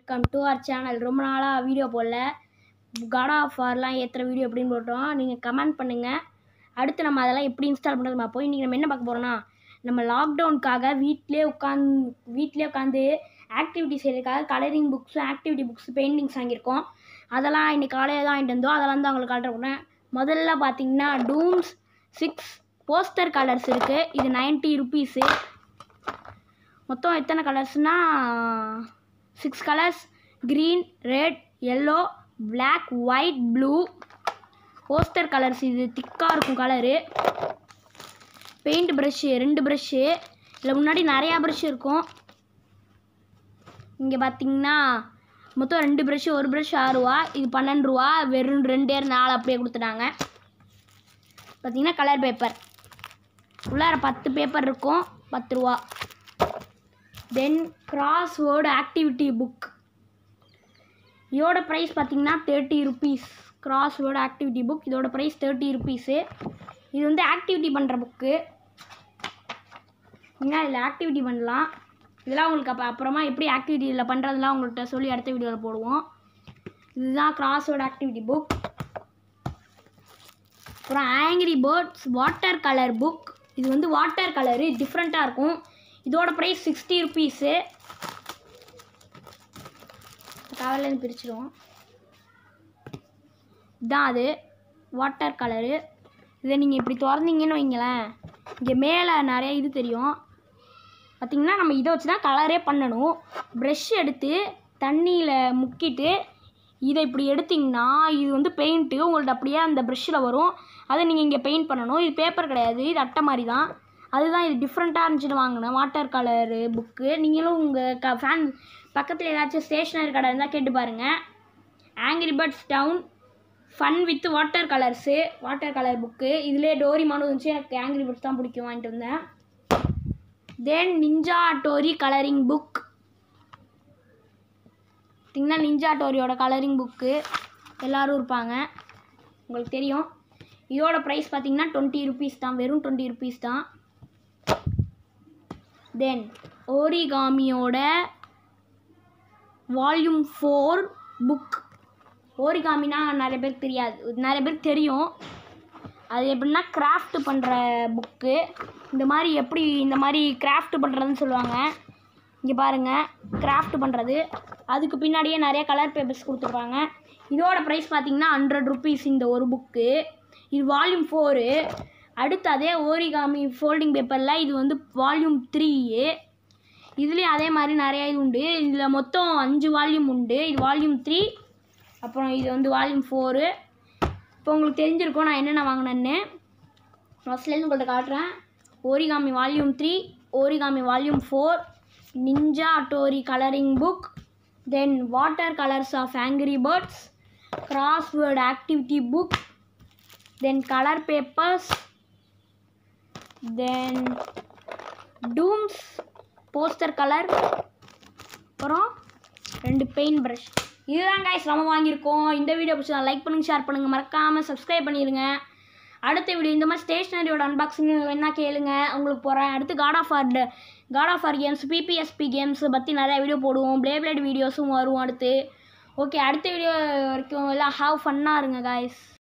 welcome to our channel ரொம்ப நாளாக video போடல காட் ஆஃப் வார்லாம் ஏற்றுற வீடியோ எப்படின்னு போட்டோம் நீங்கள் கமெண்ட் பண்ணுங்கள் அடுத்து நம்ம அதெல்லாம் எப்படி இன்ஸ்டால் பண்ணுறது பார்ப்போம் இன்றைக்கி நம்ம என்ன பார்க்க போகிறோம்னா நம்ம லாக்டவுனுக்காக வீட்டிலே உட்காந்து வீட்டிலே உட்காந்து ஆக்டிவிட்டி செய்கிறதுக்காக colouring books activity books paintings வாங்கியிருக்கோம் அதெல்லாம் இன்னைக்கு காலையில் தான் வாங்கிட்டு வந்தோம் அதெல்லாம் தான் உங்களுக்கு காட்ட போகிறேன் முதல்ல பார்த்தீங்கன்னா டூம்ஸ் சிக்ஸ் போஸ்டர் கலர்ஸ் இருக்குது இது நைன்ட்டி ருபீஸு மொத்தம் எத்தனை கலர்ஸ்னால் six colours green red yellow black white blue poster colours இது திக்காக இருக்கும் கலரு பெயிண்ட் ப்ரஷ்ஷு ரெண்டு ப்ரஷ்ஷு இதில் முன்னாடி நிறையா ப்ரஷ் இருக்கும் இங்கே பார்த்தீங்கன்னா மொத்தம் ரெண்டு ப்ரஷ்ஷு ஒரு ப்ரஷ் ஆறு ரூபா இது பன்னெண்டு ரூபா வெறும் ரெண்டே நாலு அப்படியே கொடுத்துட்டாங்க பார்த்தீங்கன்னா கலர் பேப்பர் உள்ளார பத்து பேப்பர் இருக்கும் பத்து ரூபா then crossword activity book இதோட ப்ரைஸ் பார்த்தீங்கன்னா thirty rupees crossword activity book இதோட ப்ரைஸ் தேர்ட்டி ருபீஸு இது வந்து ஆக்டிவிட்டி பண்ணுற புக்கு என்ன இதில் ஆக்டிவிட்டி பண்ணலாம் இதெல்லாம் உங்களுக்கு அப்போ அப்புறமா எப்படி ஆக்டிவிட்டி இதில் பண்ணுறதுலாம் உங்கள்கிட்ட சொல்லி அடுத்த வீடியோவில் போடுவோம் இதுதான் கிராஸ் வேர்டு ஆக்டிவிட்டி புக் அப்புறம் Angry Birds water colour book இது வந்து வாட்டர் கலரு டிஃப்ரெண்ட்டாக இருக்கும் இதோட ப்ரைஸ் சிக்ஸ்டி ருபீஸு கவர்லேருந்து பிரிச்சிடுவோம் இதான் அது வாட்டர் கலரு இதை நீங்கள் இப்படி திறந்தீங்கன்னு வைங்களேன் இங்கே மேலே நிறைய இது தெரியும் பார்த்திங்கன்னா நம்ம இதை வச்சு தான் கலரே பண்ணணும் ப்ரெஷ் எடுத்து தண்ணியில் முக்கிட்டு இதை இப்படி எடுத்திங்கன்னா இது வந்து பெயிண்ட்டு உங்கள்ட்ட அப்படியே அந்த ப்ரெஷ்ஷில் வரும் அதை நீங்கள் இங்கே பெயிண்ட் பண்ணணும் இது பேப்பர் கிடையாது இது அட்டை மாதிரி தான் அதுதான் இது டிஃப்ரெண்ட்டாக இருந்துச்சுன்னு வாங்கினேன் வாட்டர் கலரு புக்கு நீங்களும் உங்கள் க ஃபேன் பக்கத்தில் ஏதாச்சும் ஸ்டேஷ்னரி கடை இருந்தால் கேட்டு பாருங்கள் Angry Birds town fun with water colours water colour book இதிலே டோரிமானும் இருந்துச்சு எனக்கு ஆங்கிரி பேர்ட்ஸ் தான் பிடிக்கும் வாங்கிட்டு வந்தேன் then ninja Hattori colouring book பார்த்திங்கன்னா நிஞ்சா டோரியோட கலரிங் புக்கு எல்லோரும் இருப்பாங்க உங்களுக்கு தெரியும் இதோட ப்ரைஸ் பார்த்தீங்கன்னா டுவெண்ட்டி ருபீஸ் தான் வெறும் டுவெண்ட்டி ருபீஸ் தான் தென் ஓரிகாமியோட வால்யூம் ஃபோர் புக் ஓரிகாமினா நிறைய பேருக்கு தெரியாது நிறைய பேருக்கு தெரியும் அது எப்படின்னா கிராஃப்ட் பண்ணுற புக்கு இந்த மாதிரி எப்படி இந்த மாதிரி கிராஃப்ட் பண்ணுறதுன்னு சொல்லுவாங்க இங்கே பாருங்கள் கிராஃப்ட் பண்ணுறது அதுக்கு பின்னாடியே நிறைய கலர் பேப்பர்ஸ் கொடுத்துருப்பாங்க இதோட ப்ரைஸ் பார்த்தீங்கன்னா ஹண்ட்ரட் ருபீஸ் இந்த ஒரு புக்கு இது வால்யூம் ஃபோரு அடுத்து அதே ஓரிகாமி ஃபோல்டிங் பேப்பரில் இது வந்து வால்யூம் த்ரீ இதுலேயும் அதே மாதிரி நிறையா இது உண்டு இதில் மொத்தம் அஞ்சு வால்யூம் உண்டு இது வால்யூம் த்ரீ அப்புறம் இது வந்து வால்யூம் ஃபோரு இப்போ உங்களுக்கு தெரிஞ்சிருக்கும் நான் என்னென்ன வாங்கினேன்னு ஃபஸ்ட்லேருந்து உங்கள்கிட்ட காட்டுறேன் origami volume three origami volume four ninja Hattori colouring book then water colours of Angry Birds crossword activity book then colour papers then டூம்ஸ் போஸ்டர் கலர் அப்புறம் ரெண்டு பெயிண்ட் ப்ரஷ் இதுதான் காய்ஸ் நம்ம வாங்கியிருக்கோம் இந்த வீடியோ பிடிச்சா லைக் பண்ணுங்கள் ஷேர் பண்ணுங்கள் மறக்காமல் சப்ஸ்கிரைப் பண்ணிடுங்க அடுத்த வீடியோ இந்த மாதிரி ஸ்டேஷ்னரியோட அன்பாக்சிங் வேணா கேளுங்க உங்களுக்கு போகிறேன் அடுத்து God of War God of War games PBSP games பற்றி நிறையா வீடியோ போடுவோம் ப்ளே பிளேட் வீடியோஸும் வரும் அடுத்து ஓகே அடுத்த வீடியோ வரைக்கும் எல்லாம் ஹாவ் ஃபன்னாக இருங்க காய்ஸ்